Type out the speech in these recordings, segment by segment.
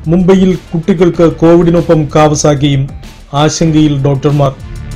മുംബൈയിൽ കുട്ടികൾക്ക് കോവിഡിനൊപ്പം കാവസാക്കിയും ആശങ്കയിൽ ഡോക്ടർമാർ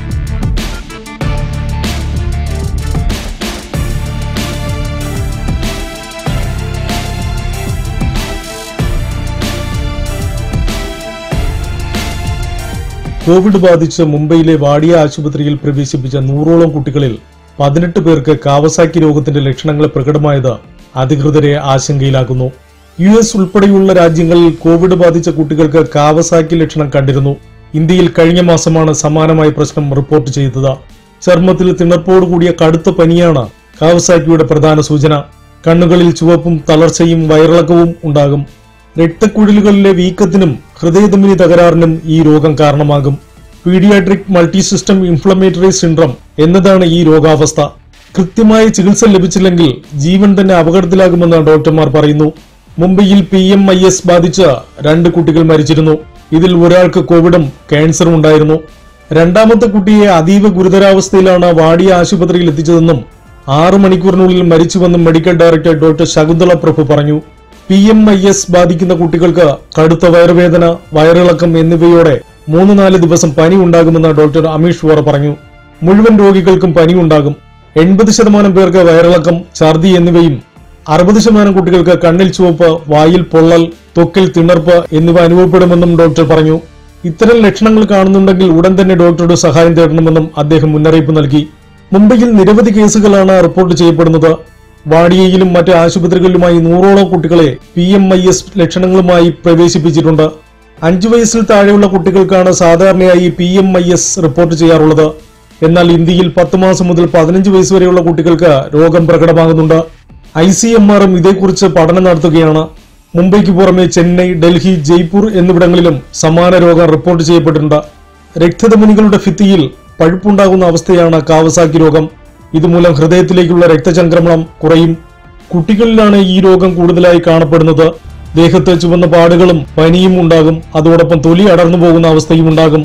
കോവിഡ് ബാധിച്ച് മുംബൈയിലെ വാടിയ ആശുപത്രിയിൽ പ്രവേശിപ്പിച്ച നൂറോളം കുട്ടികളിൽ പതിനെട്ട് പേർക്ക് കാവസാക്കി രോഗത്തിന്റെ ലക്ഷണങ്ങൾ പ്രകടമായത് അധികൃതരെ ആശങ്കയിലാക്കുന്നു യു എസ് ഉൾപ്പെടെയുള്ള രാജ്യങ്ങളിൽ കോവിഡ് ബാധിച്ച കുട്ടികൾക്ക് കാവസാക്കി ലക്ഷണം കണ്ടിരുന്നു ഇന്ത്യയിൽ കഴിഞ്ഞ മാസമാണ് സമാനമായ പ്രശ്നം റിപ്പോർട്ട് ചെയ്തത് ചർമ്മത്തിൽ തിണർപ്പോടുകൂടിയ കടുത്ത പനിയാണ് കാവസാക്കിയുടെ പ്രധാന സൂചന കണ്ണുകളിൽ ചുവപ്പും തളർച്ചയും വയറിളക്കവും ഉണ്ടാകും രക്തക്കുഴലുകളിലെ വീക്കത്തിനും ഹൃദയധമനി തകരാറിനും ഈ രോഗം കാരണമാകും paediatric multi system inflammatory syndrome എന്നതാണ് ഈ രോഗാവസ്ഥ കൃത്യമായ ചികിത്സ ലഭിച്ചില്ലെങ്കിൽ ജീവൻ തന്നെ അപകടത്തിലാകുമെന്ന് ഡോക്ടർമാർ പറയുന്നു മുംബൈയിൽ പി എം ഐ എസ് ബാധിച്ച രണ്ട് കുട്ടികൾ മരിച്ചിരുന്നു ഇതിൽ ഒരാൾക്ക് കോവിഡും ക്യാൻസറും ഉണ്ടായിരുന്നു രണ്ടാമത്തെ കുട്ടിയെ അതീവ ഗുരുതരാവസ്ഥയിലാണ് വാടിയ ആശുപത്രിയിൽ എത്തിച്ചതെന്നും ആറ് മണിക്കൂറിനുള്ളിൽ മരിച്ചുവെന്നും medical director doctor Shakuntala Prabhu പറഞ്ഞു പി എം ഐ എസ് ബാധിക്കുന്ന കുട്ടികൾക്ക് കടുത്ത വയറുവേദന വയറിളക്കം എന്നിവയോടെ മൂന്ന് നാല് ദിവസം പനി ഉണ്ടാകുമെന്ന് ഡോക്ടർ അമീഷ് വോറ പറഞ്ഞു മുഴുവൻ രോഗികൾക്കും പനി ഉണ്ടാകും എൺപത് ശതമാനം പേർക്ക് വയറിളക്കം ഛർദി എന്നിവയും അറുപത് ശതമാനം കുട്ടികൾക്ക് കണ്ണിൽ ചുവപ്പ് വായിൽ പൊള്ളൽ ത്വക്കിൽ തിണർപ്പ് എന്നിവ അനുഭവപ്പെടുമെന്നും ഡോക്ടർ പറഞ്ഞു ഇത്തരം ലക്ഷണങ്ങൾ കാണുന്നുണ്ടെങ്കിൽ ഉടൻ തന്നെ ഡോക്ടറുടെ സഹായം തേടണമെന്നും അദ്ദേഹം മുന്നറിയിപ്പ് നൽകി മുംബൈയിൽ നിരവധി കേസുകളാണ് റിപ്പോർട്ട് ചെയ്യപ്പെടുന്നത് വാടിയയിലും മറ്റ് ആശുപത്രികളിലുമായി നൂറോളം കുട്ടികളെ പി എം ഐ എസ് ലക്ഷണങ്ങളുമായി പ്രവേശിപ്പിച്ചിട്ടുണ്ട് അഞ്ചു വയസ്സിൽ താഴെയുള്ള കുട്ടികൾക്കാണ് സാധാരണയായി P M I S report ചെയ്യാറുള്ളത് എന്നാൽ ഇന്ത്യയിൽ പത്ത് മാസം മുതൽ പതിനഞ്ച് വയസ്സ് വരെയുള്ള കുട്ടികൾക്ക് രോഗം പ്രകടമാകുന്നുണ്ട് ഐ സി എം ആറും ഇതേക്കുറിച്ച് പഠനം നടത്തുകയാണ് മുംബൈക്ക് പുറമെ ചെന്നൈ ഡൽഹി ജയ്പൂർ എന്നിവിടങ്ങളിലും സമാന രോഗം റിപ്പോർട്ട് ചെയ്യപ്പെട്ടിട്ടുണ്ട് രക്തധമനികളുടെ ഭിത്തിയിൽ പഴുപ്പുണ്ടാകുന്ന അവസ്ഥയാണ് കാവസാക്കി രോഗം ഇതുമൂലം ഹൃദയത്തിലേക്കുള്ള രക്തചംക്രമണം കുറയും കുട്ടികളിലാണ് ഈ രോഗം കൂടുതലായി കാണപ്പെടുന്നത് ദേഹത്ത് ചുവന്ന പാടുകളും പനിയും ഉണ്ടാകും അതോടൊപ്പം തൊലി അടർന്നു പോകുന്ന അവസ്ഥയും ഉണ്ടാകും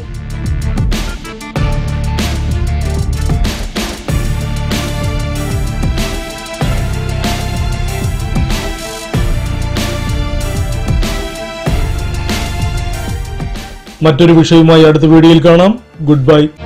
മറ്റൊരു വിഷയവുമായി അടുത്ത വീഡിയോയിൽ കാണാം ഗുഡ് ബൈ